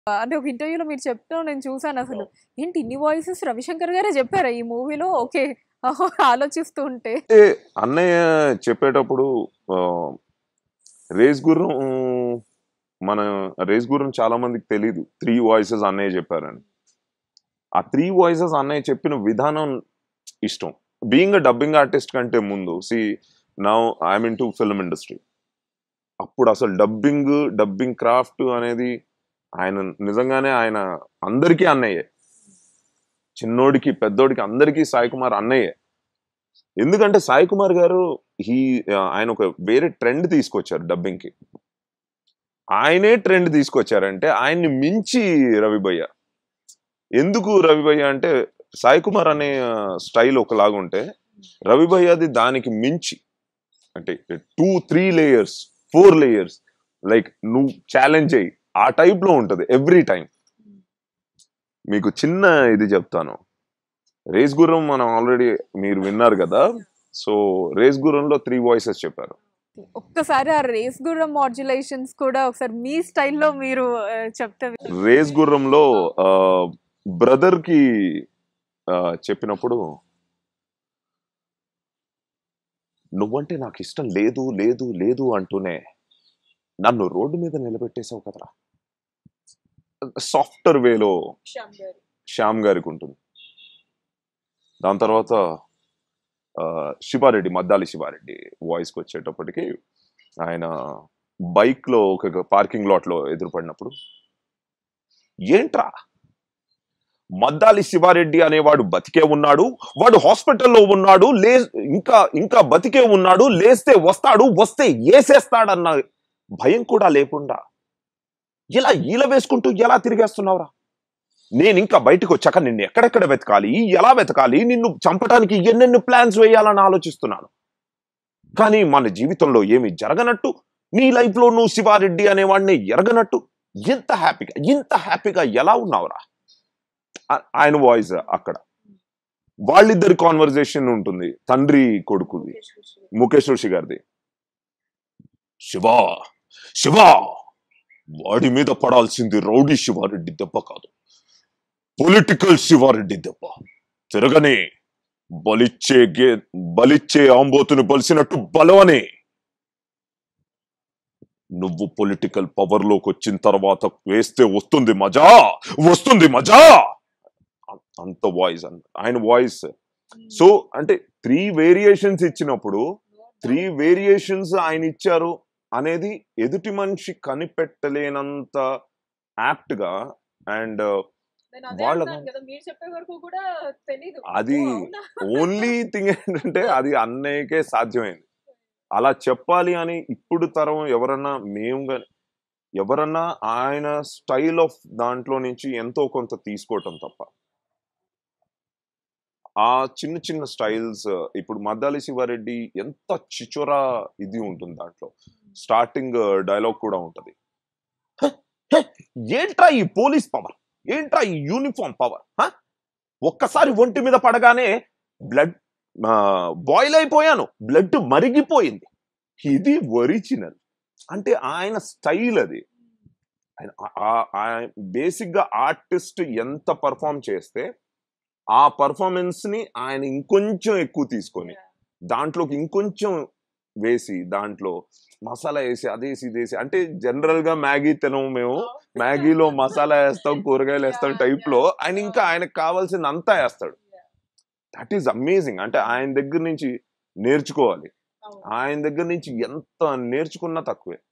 అంటే ఒక ఇంటర్వ్యూలో మీరు చెప్తాం నేను చూసాను అసలు ఏంటి ఇన్ని వాయిసెస్ రవిశంకర్ గారే చెప్పారా ఈ మూవీలో ఓకే ఆలోచిస్తూ ఉంటే అంటే అన్నయ్య చెప్పేటప్పుడు ఆ, రేస్ గుర్రం మన రేస్ గుర్రం చాలా మందికి తెలీదు త్రీ వాయిసెస్ అన్నయ్య చెప్పారని ఆ త్రీ వాయిసెస్ అన్నయ్య చెప్పిన విధానం ఇష్టం బీయింగ్ అ డబ్బింగ్ ఆర్టిస్ట్ కంటే ముందు see now I'm into film industry అప్పుడు అసలు డబ్బింగ్ డబ్బింగ్ క్రాఫ్ట్ అనేది ఆయన నిజంగానే ఆయన అందరికీ అన్నయ్యే చిన్నోడికి పెద్దోడికి అందరికీ సాయి కుమార్ అన్నయ్యే ఎందుకంటే సాయి కుమార్ గారు హీ ఆయన ఒక వేరే ట్రెండ్ తీసుకొచ్చారు డబ్బింగ్ కి ఆయనే ట్రెండ్ తీసుకొచ్చారంటే ఆయన్ని మించి రవిభయ్య ఎందుకు రవిభయ్య అంటే సాయి కుమార్ అనే స్టైల్ ఒకలాగా ఉంటే రవిభయ్యది దానికి మించి అంటే two three layers four layers like నువ్వు ఛాలెంజ్ అయ్యి ఆ టైప్ లో ఉంటది ఎవ్రీ టైం మీకు చిన్న ఇది చెప్తాను రేస్ గుర్రం మనం ఆల్రెడీ మీరు విన్నారు కదా సో రేస్ గుర్రంలో త్రీ వాయిసెస్ చెప్పారు ఒక్కసారి ఆ రేస్ గుర్రం మాడ్యులేషన్స్ కూడా ఒకసారి మీ స్టైల్లో మీరు ఆ, చెప్తే రేస్ గుర్రంలో బ్రదర్ కి ఆ, చెప్పినప్పుడు నువ్వంటే నాకు ఇష్టం లేదు లేదు లేదు అంటూనే నన్ను రోడ్డు మీద నిలబెట్టేశావు కదరా సాఫ్టర్ వేలో శ్యామ్ గారికి ఉంటుంది దాని తర్వాత ఆ, శివారెడ్డి మద్దాలి శివారెడ్డి వాయిస్కి వచ్చేటప్పటికి ఆయన బైక్ లో ఒక పార్కింగ్ లాట్ లో ఎదురుపడినప్పుడు ఏంట్రా మద్దాలి శివారెడ్డి అనేవాడు బతికే ఉన్నాడు వాడు హాస్పిటల్లో ఉన్నాడు లే ఇంకా ఇంకా బతికే ఉన్నాడు లేస్తే వస్తాడు వస్తే ఏసేస్తాడన్న భయం కూడా లేకుండా ఇలా ఈల వేసుకుంటూ ఎలా తిరిగేస్తున్నావురా నేను ఇంకా బయటకు వచ్చాక నిన్ను ఎక్కడెక్కడ వెతకాలి ఎలా వెతకాలి నిన్ను చంపడానికి ఎన్నెన్ని ప్లాన్స్ వేయాలని ఆలోచిస్తున్నాను కానీ మన జీవితంలో ఏమి జరగనట్టు నీ లైఫ్ లో నువ్వు శివారెడ్డి అనేవాడిని ఎరగనట్టు ఎంత హ్యాపీగా ఇంత హ్యాపీగా ఎలా ఉన్నావురా ఆ- ఆయన వాయిస్ అక్కడ వాళ్ళిద్దరి కాన్వర్జేషన్ ఉంటుంది తండ్రి కొడుకుది ముఖేష్ ఋషి గారిది శివా శివా వాడి మీద పడాల్సింది రౌడీ శివారెడ్డి దెబ్బ కాదు పొలిటికల్ శివారెడ్డి దెబ్బ తిరగనే బలిచ్చే గే బలిచ్చే ఆంబోతుని బలిసినట్టు బలవనే నువ్వు పొలిటికల్ పవర్ లోకి వచ్చిన తర్వాత వేస్తే వస్తుంది మజా వస్తుంది మజా అ- అంత వాయిస్ ఆయన వాయిస్ సో అంటే త్రీ వేరియేషన్స్ ఇచ్చినప్పుడు త్రీ వేరియేషన్స్ ఆయన ఇచ్చారు అనేది ఎదుటి మనిషి కనిపెట్టలేనంత యాప్ట్ గా అండ్ వాళ్ళ- మీరు చెప్పే వరకు కూడా తెలీదు అది ఓన్లీ థింగ్ ఏంటంటే అది అన్నయ్యకే సాధ్యమైంది అలా చెప్పాలి అని ఇప్పుడు తరం ఎవరన్నా మేము గాని ఎవరన్నా ఆయన స్టైల్ ఆఫ్ దాంట్లో నుంచి ఎంతో కొంత తీసుకోవటం తప్ప ఆ చిన్న చిన్న స్టైల్స్ ఇప్పుడు మద్దాలి శివారెడ్డి ఎంత చిచోరా ఇది ఉంటుంది దాంట్లో స్టార్టింగ్ డైలాగ్ కూడా ఉంటది "హ, హ, ఏంట్రా ఈ పోలీస్ పవర్ ఏంట్రా ఈ యూనిఫామ్ పవర్ ఒక్కసారి ఒంటి మీద పడగానే బ్లడ్ బాయిల్ అయిపోయాను బ్లడ్ మరిగిపోయింది ఇది ఒరిజినల్ అంటే ఆయన స్టైల్ అది బేసిక్ గా ఆర్టిస్ట్ ఎంత పర్ఫామ్ చేస్తే ఆ పర్ఫార్మెన్స్ ని ఆయన ఇంకొంచెం ఎక్కువ తీసుకొని దాంట్లోకి ఇంకొంచెం వేసి దాంట్లో మసాలా వేసి అదేసి ఇదేసి అంటే జనరల్ గా మ్యాగీ తినము మేము మ్యాగీలో మసాలా వేస్తాం కూరగాయలు వేస్తాం టైప్ లో ఆయన ఇంకా ఆయనకు కావాల్సిన అంతా వేస్తాడు దట్ ఈస్ అమేజింగ్ అంటే ఆయన దగ్గర నుంచి నేర్చుకోవాలి ఆయన దగ్గర నుంచి ఎంత నేర్చుకున్నా తక్కువే